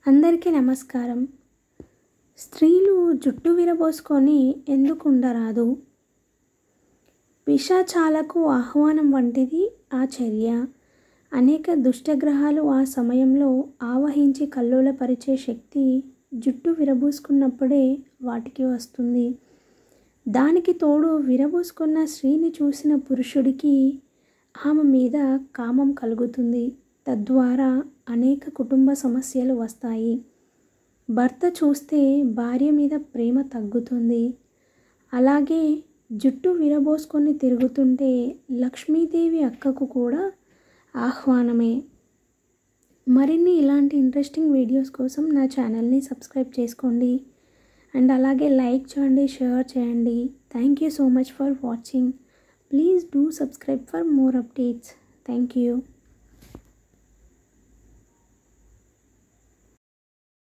అందరికీ నమస్కారం స్త్రీలు జుట్టు విరబోసుకొని ఎందుకు ఉండరాదు పిశాచాలకు ఆహ్వానం వంటిది ఆ చర్య అనేక దుష్టగ్రహాలు ఆ సమయంలో ఆవహించి కల్లోలపరిచే శక్తి జుట్టు విరబూసుకున్నప్పుడే వాటికి వస్తుంది దానికి తోడు విరబూసుకున్న స్త్రీని చూసిన పురుషుడికి ఆమె మీద కామం కలుగుతుంది తద్వారా అనేక కుటుంబ సమస్యలు వస్తాయి భర్త చూస్తే భార్య మీద ప్రేమ తగ్గుతుంది అలాగే జుట్టు విరబోసుకొని తిరుగుతుంటే లక్ష్మీదేవి అక్కకు కూడా ఆహ్వానమే మరిన్ని ఇలాంటి ఇంట్రెస్టింగ్ వీడియోస్ కోసం నా ఛానల్ని సబ్స్క్రైబ్ చేసుకోండి అండ్ అలాగే లైక్ చేయండి షేర్ చేయండి thank you so much for watching please do subscribe for more updates thank you